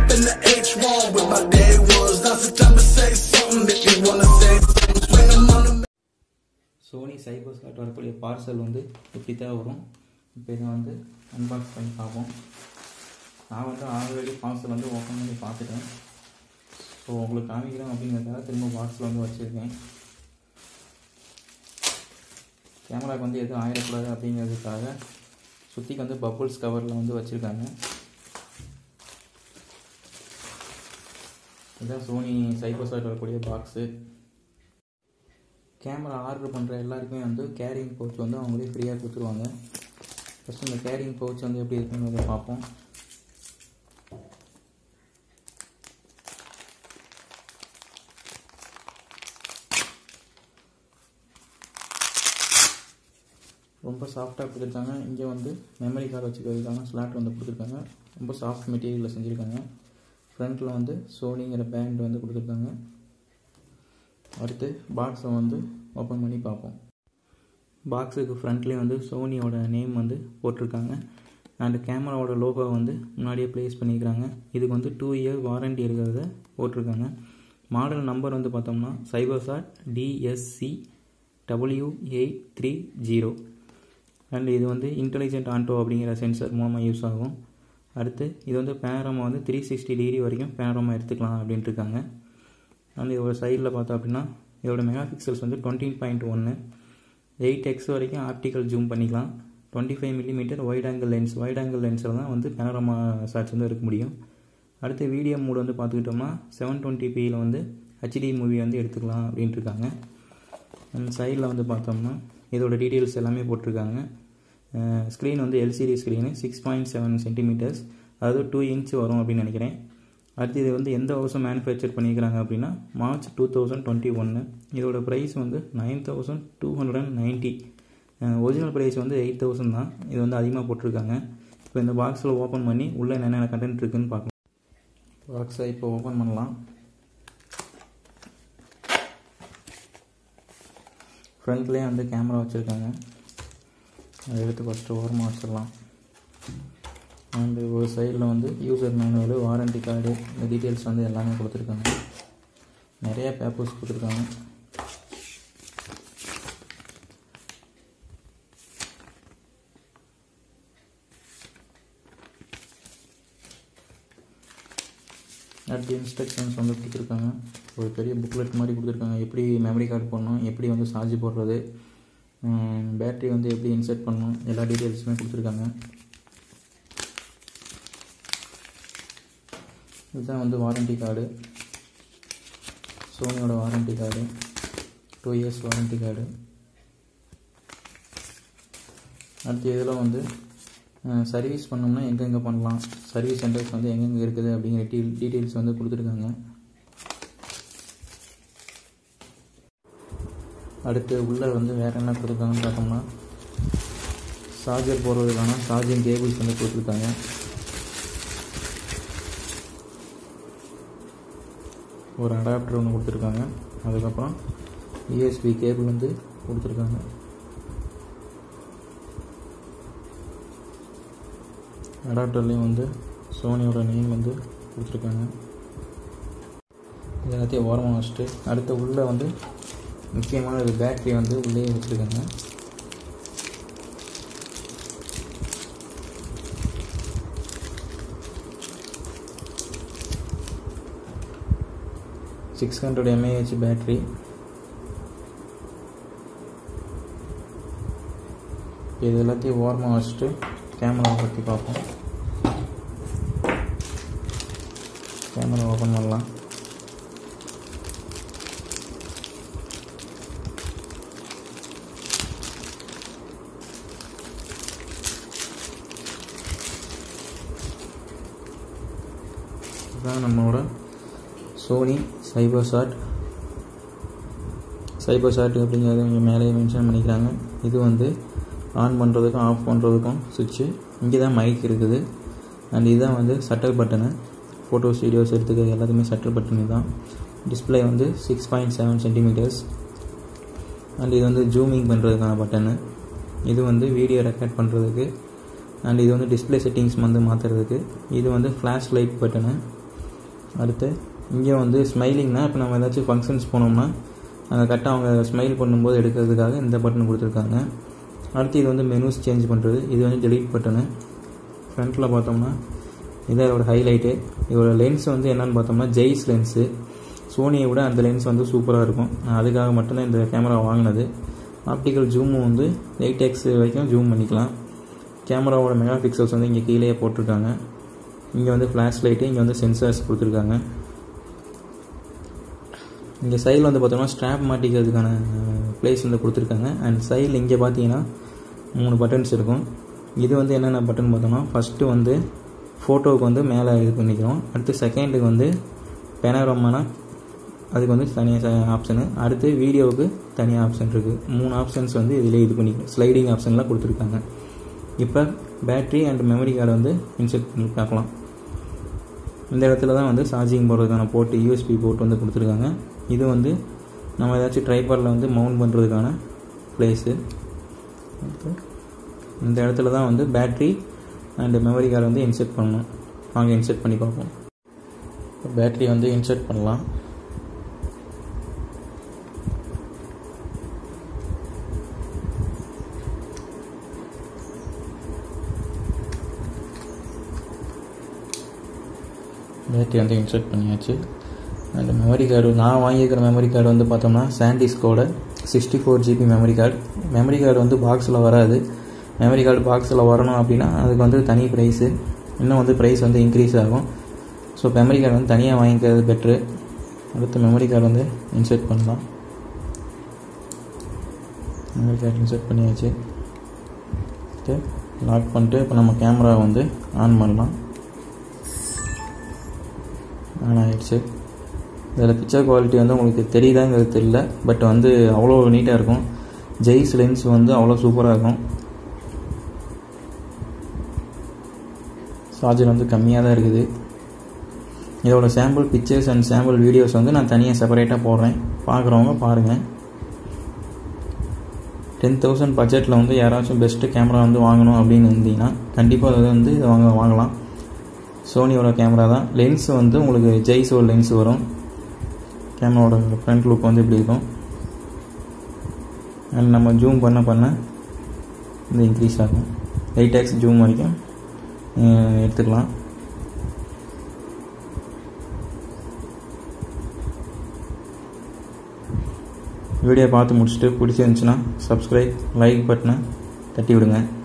in the H1 with my day ones. Now's the time to say something if you wanna say something. Swing 'em on the Sony Cyber shot வரக்கூடிய parcel வந்து இப்படி தான் வரும் இப்போ இதை வந்து unbox பண்ணி பார்ப்போம் நான் வந்து ஆல்ரெடி பார்சல் வந்து ஓப்பன் பண்ணி பார்த்துட்டேன் ஸோ உங்களுக்கு காமிக்கிறேன் அப்படிங்கிறதுக்காக திரும்ப பாக்ஸில் வந்து வச்சுருக்கேன் கேமராக்கு வந்து எதுவும் ஆயிடக்கூடாது அப்படிங்கிறதுக்காக சுற்றிக்கு வந்து பப்புள்ஸ் கவரில் வந்து வச்சுருக்காங்க இதுதான் சோனி சைபர் ஸ்லாட் வரக்கூடிய பாக்ஸு கேமரா ஆர்டர் பண்ணுற எல்லாருக்குமே வந்து கேரிங் பவுச் வந்து அவங்களே ஃப்ரீயாக கொடுத்துருவாங்க ஃபஸ்ட்டு இந்த கேரிங் பவுச் வந்து எப்படி இருக்குன்னு பார்ப்போம் ரொம்ப சாஃப்டாக கொடுத்துருக்காங்க இங்கே வந்து மெமரி கார்டு வச்சுக்கிறதுக்கான ஸ்லாட் வந்து கொடுத்துருக்காங்க ரொம்ப சாஃப்ட் மெட்டீரியலில் செஞ்சுருக்காங்க ஃப்ரண்ட்டில் வந்து சோனிங்கிற பேண்ட் வந்து கொடுத்துருக்காங்க அடுத்து பாக்ஸை வந்து ஓப்பன் பண்ணி பார்ப்போம் பாக்ஸுக்கு ஃப்ரண்ட்லேயே வந்து சோனியோட நேம் வந்து போட்டிருக்காங்க அண்ட் கேமராவோட லோகோ வந்து முன்னாடியே ப்ளேஸ் பண்ணியிருக்காங்க இதுக்கு வந்து டூ இயர் வாரண்டி இருக்கிறத போட்டிருக்காங்க மாடல் நம்பர் வந்து பார்த்தோம்னா Cyber shot DSC W eight three zero and இது வந்து இன்டெலிஜென்ட் ஆண்டோ அப்படிங்கிற சென்சர் மூலமாக யூஸ் ஆகும் அடுத்து இது வந்து பேனரோமா வந்து த்ரீ சிக்ஸ்டி டிகிரி வரைக்கும் பேனரோமா எடுத்துக்கலாம் அப்படின்ட்டு இருக்காங்க அண்ட் இதோட சைடில் பார்த்தோம் அப்படின்னா இதோட மெகா பிக்சல்ஸ் வந்து டுவெண்ட்டி பாயிண்ட் ஒன்று எயிட் எக்ஸ் வரைக்கும் ஆப்டிக்கல் ஜூம் பண்ணிக்கலாம் twenty five millimetre wide angle lens wide angle லென்ஸில் தான் வந்து பேனரோமா ஷாட்ஸ் வந்து எடுக்க முடியும் அடுத்து வீடியோ மூட் வந்து பார்த்துக்கிட்டோம்னா செவன் டுவெண்ட்டி பியில் வந்து ஹெச்டி மூவி வந்து எடுத்துக்கலாம் அப்படின்ட்டு இருக்காங்க அண்ட் சைடில் வந்து பார்த்தோம்னா இதோட டீட்டெயில்ஸ் எல்லாமே போட்டிருக்காங்க ஸ்க்ரீன் வந்து LCD screen six point seven centimetres அதாவது டூ இன்ச் வரும் அப்படின்னு நினைக்கிறேன் அடுத்து இது வந்து எந்த வருஷம் மேனுஃபேக்சர் பண்ணியிருக்கிறாங்க அப்படின்னா மார்ச் டூ தௌசண்ட் டுவெண்ட்டி ஒன்று இதோட ப்ரைஸ் வந்து nine thousand two hundred and ninety original price வந்து எயிட் தௌசண்ட் தான் இது வந்து அதிகமாக போட்டிருக்காங்க இப்போ இந்த பாக்ஸில் ஓப்பன் பண்ணி உள்ளே என்னென்ன கண்டென்ட் இருக்குன்னு பார்க்கலாம் பாக்ஸை இப்போ ஓப்பன் பண்ணலாம் ஃப்ரண்ட்லேயே வந்து கேமரா வச்சுருக்காங்க அதை எடுத்து ஃபஸ்ட்டு ஓரமாக வச்சிடலாம் அண்டு ஒரு சைடில் வந்து யூசர் மேனுவலு வாரண்டி கார்டு இந்த டீட்டெயில்ஸ் வந்து எல்லாமே கொடுத்துருக்காங்க நிறைய பேப்பர்ஸ் கொடுத்துருக்காங்க அடுத்து இன்ஸ்ட்ரக்ஷன்ஸ் வந்து கொடுத்துருக்காங்க ஒரு பெரிய புக்லெட் மாதிரி கொடுத்துருக்காங்க எப்படி மெமரி கார்டு போடணும் எப்படி வந்து சார்ஜ் போடுறது பேட்ரி வந்து எப்படி இன்சர்ட் பண்ணணும் எல்லா டீட்டெயில்ஸுமே கொடுத்துருக்காங்க இதுதான் வந்து வாரண்டி கார்டு சோனியோட warranty card two years warranty card அடுத்து இதில் வந்து சர்வீஸ் பண்ணோம்னா எங்கெங்கே பண்ணலாம் சர்வீஸ் சென்டர்ஸ் வந்து எங்கெங்கே இருக்குது அப்படிங்கிற டீ டீட்டெயில்ஸ் வந்து கொடுத்துருக்காங்க அடுத்து உள்ளே வந்து வேறு என்ன கொடுத்துருக்காங்கன்னு பார்த்தோம்னா சார்ஜர் போடுறதுக்கான சார்ஜிங் கேபிள்ஸ் வந்து கொடுத்துருக்காங்க ஒரு அடாப்டர் ஒன்று கொடுத்துருக்காங்க அதுக்கப்புறம் யூஎஸ்பி கேபிள் வந்து கொடுத்துருக்காங்க அடாப்டர்லேயும் வந்து சோனியோட நேம் வந்து கொடுத்துருக்காங்க இது எல்லாத்தையும் ஓரமாக வச்சுட்டு அடுத்து உள்ளே வந்து முக்கியமான ஒரு பேட்ரி வந்து உள்ளே வச்சுருக்காங்க சிக்ஸ் ஹண்ட்ரட் எம்ஏஹெச் பேட்ரி இது எல்லாத்தையும் ஓரமாக வச்சுட்டு கேமராவை பற்றி பார்ப்போம் கேமரா ஓப்பன் பண்ணலாம் இதுதான் நம்மளோட Sony Cyber shot Cyber shot அப்படிங்கிறத இங்கே மேலேயே மென்ஷன் பண்ணிக்கிறாங்க இது வந்து ஆன் பண்ணுறதுக்கும் ஆஃப் பண்ணுறதுக்கும் சுவிட்சு இங்கே தான் மைக் இருக்குது அண்ட் இதுதான் வந்து சட்டர் பட்டனு ஃபோட்டோஸ் வீடியோஸ் எடுத்துக்க எல்லாத்துமே சட்டர் பட்டன் தான் டிஸ்பிளே வந்து six point seven centimetres and இது வந்து ஜூமிங் பண்ணுறதுக்கான பட்டனு இது வந்து வீடியோ ரெக்கார்ட் பண்ணுறதுக்கு அண்ட் இது வந்து டிஸ்பிளே செட்டிங்ஸ் வந்து மாற்றுறதுக்கு இது வந்து ஃப்ளாஷ் லைட் பட்டனு அடுத்து இங்கே வந்து ஸ்மைலிங்னா இப்போ நம்ம ஏதாச்சும் ஃபங்க்ஷன்ஸ் போனோம்னா அங்கே கரெக்டாக அவங்க ஸ்மைல் பண்ணும்போது எடுக்கிறதுக்காக இந்த பட்டன் கொடுத்துருக்காங்க அடுத்து இது வந்து மெனூஸ் சேஞ்ச் பண்ணுறது இது வந்து டெலீட் பட்டனு ஃப்ரண்ட்டில் பார்த்தோம்னா இதான் இதோட ஹைலைட்டு இதோட லென்ஸ் வந்து என்னென்னு பார்த்தோம்னா ஜெய்ஸ் லென்ஸு சோனியை விட அந்த லென்ஸ் வந்து சூப்பராக இருக்கும் நான் அதுக்காக மட்டும்தான் இந்த கேமரா வாங்கினது ஆப்டிக்கல் ஜூமும் வந்து எயிட் எக்ஸ் வரைக்கும் ஜூம் பண்ணிக்கலாம் கேமராவோட மெகா பிக்சல்ஸ் வந்து இங்கே கீழே போட்டிருக்காங்க இங்கே வந்து ஃப்ளாஷ் லைட்டு இங்கே வந்து சென்சார்ஸ் கொடுத்துருக்காங்க இங்கே சைடில் வந்து பார்த்தோம்னா ஸ்ட்ராப் மாட்டிக்கிறதுக்கான ப்ளேஸ் வந்து கொடுத்துருக்காங்க அண்ட் சைடில் இங்கே பார்த்தீங்கன்னா மூணு பட்டன்ஸ் இருக்கும் இது வந்து என்னென்ன பட்டன் பார்த்தோம்னா ஃபஸ்ட்டு வந்து ஃபோட்டோவுக்கு வந்து மேலே இது பண்ணிக்கிறோம் அடுத்து செகண்டுக்கு வந்து பெனரமானா அதுக்கு வந்து தனியாக ஆப்ஷனு அடுத்து வீடியோவுக்கு தனியாக ஆப்ஷன் இருக்குது மூணு ஆப்ஷன்ஸ் வந்து இதிலே இது பண்ணிக்கிறோம் ஸ்லைடிங் ஆப்ஷன்லாம் கொடுத்துருக்காங்க இப்போ பேட்ரி அண்ட் மெமரி கார்டு வந்து இன்செர்ட் பண்ணி பார்க்கலாம் இந்த இடத்துல தான் வந்து சார்ஜிங் போடுறதுக்கான போர்ட்டு யூஎஸ்பி போர்ட் வந்து கொடுத்துருக்காங்க இது வந்து நம்ம ஏதாச்சும் ட்ரைபாடில் வந்து மவுண்ட் பண்ணுறதுக்கான ப்ளேஸு இந்த இடத்துல தான் வந்து பேட்ரி அண்ட் மெமரி கார்டு வந்து இன்செர்ட் பண்ணணும் வாங்க இன்செர்ட் பண்ணி பார்ப்போம் பேட்ரி வந்து இன்செர்ட் பண்ணலாம் பேட்டரி வந்து இன்சர்ட் பண்ணியாச்சு அண்ட் மெமரி கார்டு நான் வாங்கியிருக்கிற மெமரி கார்டு வந்து பார்த்தோம்னா சாண்டிஸ்கோட sixty four GB memory card memory card வந்து பாக்ஸில் வராது மெமரி கார்டு பாக்ஸில் வரணும் அப்படின்னா அதுக்கு வந்து தனி ப்ரைஸு இன்னும் வந்து ப்ரைஸ் வந்து இன்க்ரீஸ் ஆகும் ஸோ மெமரி கார்டு வந்து தனியாக வாங்கிக்கிறது பெட்ரு அடுத்து மெமரி கார்டு வந்து இன்சர்ட் பண்ணலாம் மெமரி கார்டு இன்சர்ட் பண்ணியாச்சு லாக் பண்ணிட்டு இப்போ நம்ம கேமரா வந்து ஆன் பண்ணலாம் ஆன் ஆகிடுச்சு இதில் பிக்சர் குவாலிட்டி வந்து உங்களுக்கு தெரியுதாங்கிறது தெரியல பட் வந்து அவ்வளோ நீட்டாக இருக்கும் ஜெய்ஸ் லென்ஸ் வந்து அவ்வளோ சூப்பராக இருக்கும் சார்ஜர் வந்து கம்மியாக தான் இருக்குது இதோட sample pictures and sample videos வந்து நான் தனியாக செப்பரேட்டாக போடுறேன் பார்க்குறவங்க பாருங்கள் டென் தௌசண்ட் பட்ஜெட்டில் வந்து யாராச்சும் பெஸ்ட்டு கேமரா வந்து வாங்கணும் அப்படின்னு இருந்தீங்கன்னா கண்டிப்பாக அதை வந்து இதை வாங்க வாங்கலாம் சோனியோட கேமரா தான் லென்ஸ் வந்து உங்களுக்கு ஜெய்ஸோட லென்ஸ் வரும் கேமராவோட ஃப்ரண்ட் லுக் வந்து இப்படி இருக்கும் அண்ட் நம்ம ஜூம் பண்ண பண்ண இந்த இன்க்ரீஸ் ஆகும் எயிட் எக்ஸ் ஜூம் வரைக்கும் எடுத்துக்கலாம் வீடியோ பார்த்து முடிச்சுட்டு பிடிச்சிருந்துச்சுன்னா சப்ஸ்கிரைப் லைக் பட்டனை தட்டி விடுங்க